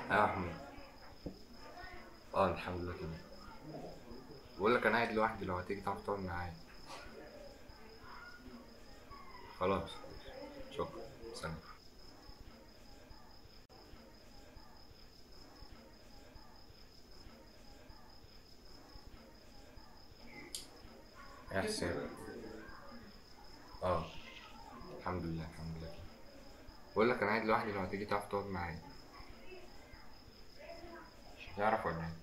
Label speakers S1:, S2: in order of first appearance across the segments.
S1: يا احمد اه الحمد لله تمام بقول لك انا قاعد لوحدي لو هتيجي تعرف تقعد معايا خلاص شكرا سلام يا حسين اه الحمد لله الحمد لله بقول لك انا قاعد لوحدي لو هتيجي تعرف تقعد معايا تعرف ولا ايه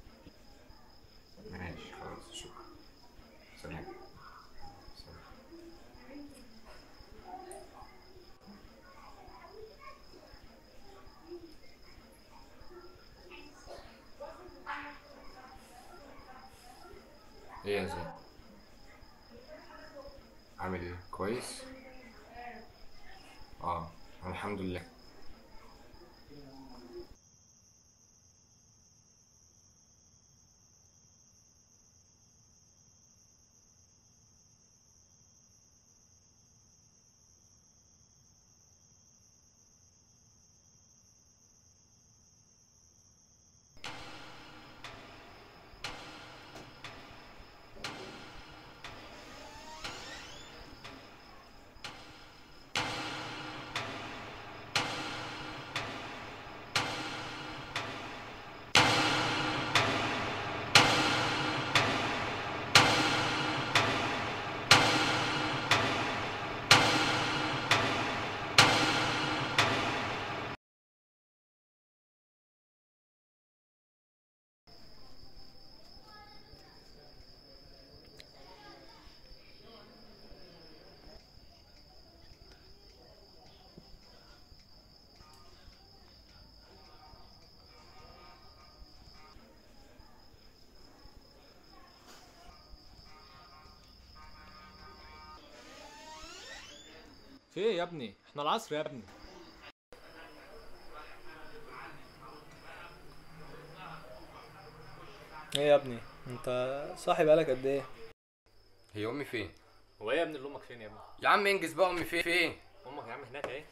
S1: ماشي خلاص شكرا سلام سلام ايه يا زين عامل ايه كويس اه الحمد لله
S2: في ايه يا ابني احنا العصر يا ابني
S3: ايه يا ابني انت صاحي بقالك قد ايه
S1: هي امي فين
S2: هو ايه يا ابني اللي امك فين يا ابني
S1: يا عم انجز بقى امي فين فين
S2: امك يا عم هناك اهي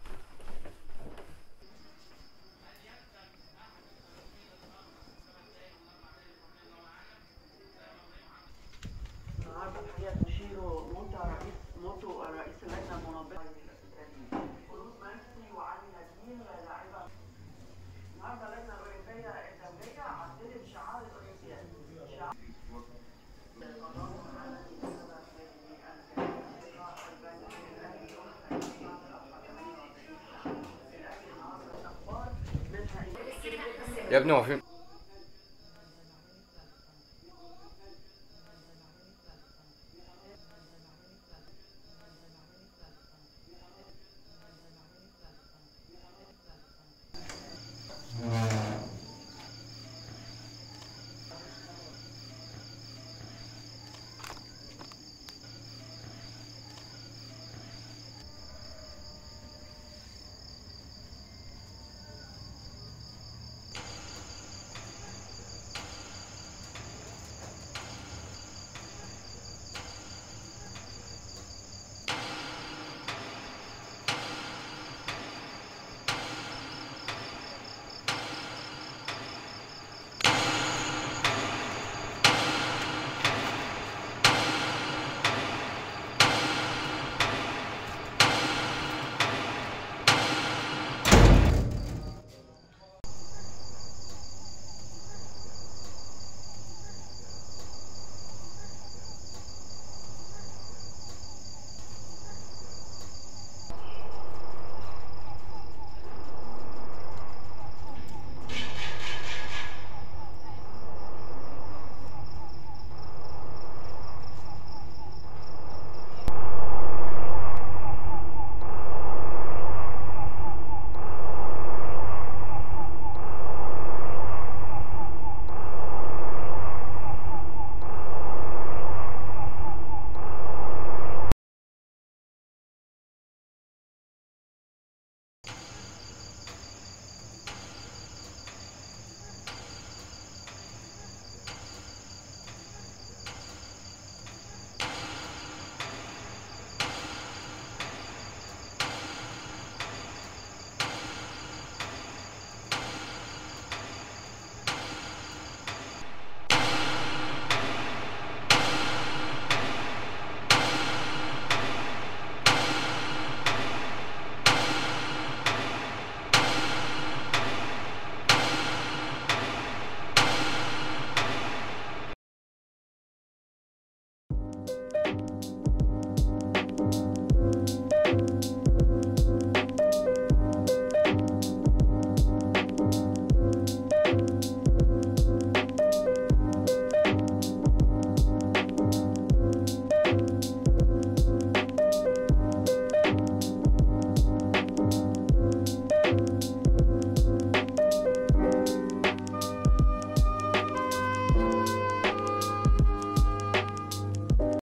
S4: النهارده الحقيقه تشير موت رئيس موتو رئيس اللجنه المنظمه خلود منسي وعلي نجيل لاعبه النهارده اللجنه الاولمبيه الدوليه عدلت شعار الاولمبياد شعار
S1: يا ابني هو فين